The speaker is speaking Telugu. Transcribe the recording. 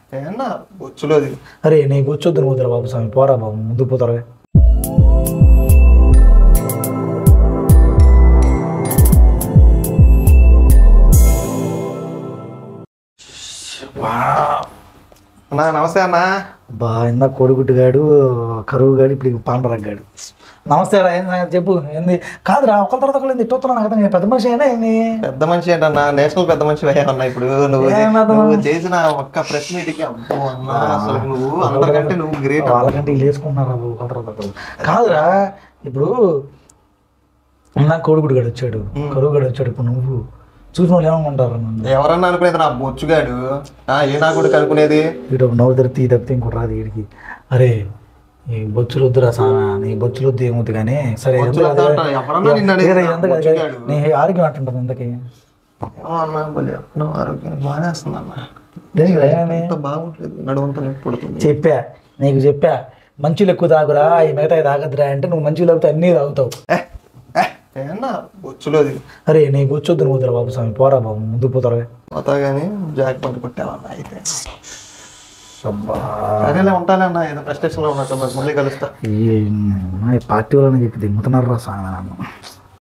ఏమన్నా బొచ్చులోది అరే నీకు వచ్చొద్దు పోతారా బాబు స్వామి పోరా బాబు ముందుకు పోతారా అన్నా నమస్తే అన్నా బా ఇందా కోడిగుడ్డుగాడు కరువుగాడు ఇప్పుడు పాండరగ్గాడు నమస్తే రా ఏంది సంగతి చెప్పు ఏంది కాదురా ఒకరి తర్వాత ఒకరు తిట్టుతున్నా నాకు అర్థం కాదు. పెద్ద మనిషి అయినా ఏంది పెద్ద మనిషి ఏంటన్నా నేషనల్ పెద్ద మనిషి అయ్యావన్నా ఇప్పుడు నువ్వు ఏం పెద్ద నువ్వు చేసిన ఒక్క ప్రెస్ మీట్ కి అబ్బో అన్నా అసలు నువ్వు అందరికంటే నువ్వు గ్రేట్ వాళ్ళకంటే వీళ్ళు వేసుకుంటున్నారా బాబు ఒకరి తర్వాత ఒకరు కాదురా ఇప్పుడు నా కోడిగుడ్డుగాడు వచ్చాడు కరువుగాడు వచ్చాడు ఇప్పుడు నువ్వు చూసిన వాళ్ళు ఏమనుకుంటారు నన్ను ఎవరన్నా అనుకునేది నా బొచ్చుగాడు ఆ, ఏ నా కూడా కనుక్కునేది వీడు ఒక నవ్వు తెరిపి తప్పితే ఇంకోటి రాదు వీడికి అరే ఈ బొచ్చులు వద్దురా సానా నీ బొచ్చులు వద్దు ఏమవుతుంది కానీ సరే బొచ్చులు వద్దు అంటారు. ఎవరన్నా నిన్ను అనేది వేరే నా ఎంత కాదు బొచ్చుగాడు. నీ ఆరోగ్యం అంటుంటుంది ఇంతకీ ఏమో అన్నా భలే నువ్వు ఆరోగ్యం బాగా వేస్తుంది అన్న దేనికి రా, ఏమని? ఎంత బాగుంటుంది నడువంతా నొప్పి పుడుతుంది చెప్పా నీకు చెప్పా మంచులు ఎక్కువ తాగురా ఈ మిగతా తాగద్దురా అంటే నువ్వు మంచులు తాగితే అన్నీ తాగుతావు ఏ, ఏ, ఏమన్నా బొచ్చులోది అరే నీకు వచ్చొద్దు పోతారా బాబు స్వామి పోరా బాబు ముందుకు పోతారా పోతా కానీ జాక్ పట్టు కొట్టావన్నా అయితే సరేలే ఉంటాలే అన్న ఏదో ఫ్రస్ట్రేషన్ లో ఉన్నట్టు మరి మళ్ళీ కలుస్తా ఈ పార్టీ వాళ్ళని చెప్పి దిగుతున్నారు రా స్వామి నన్ను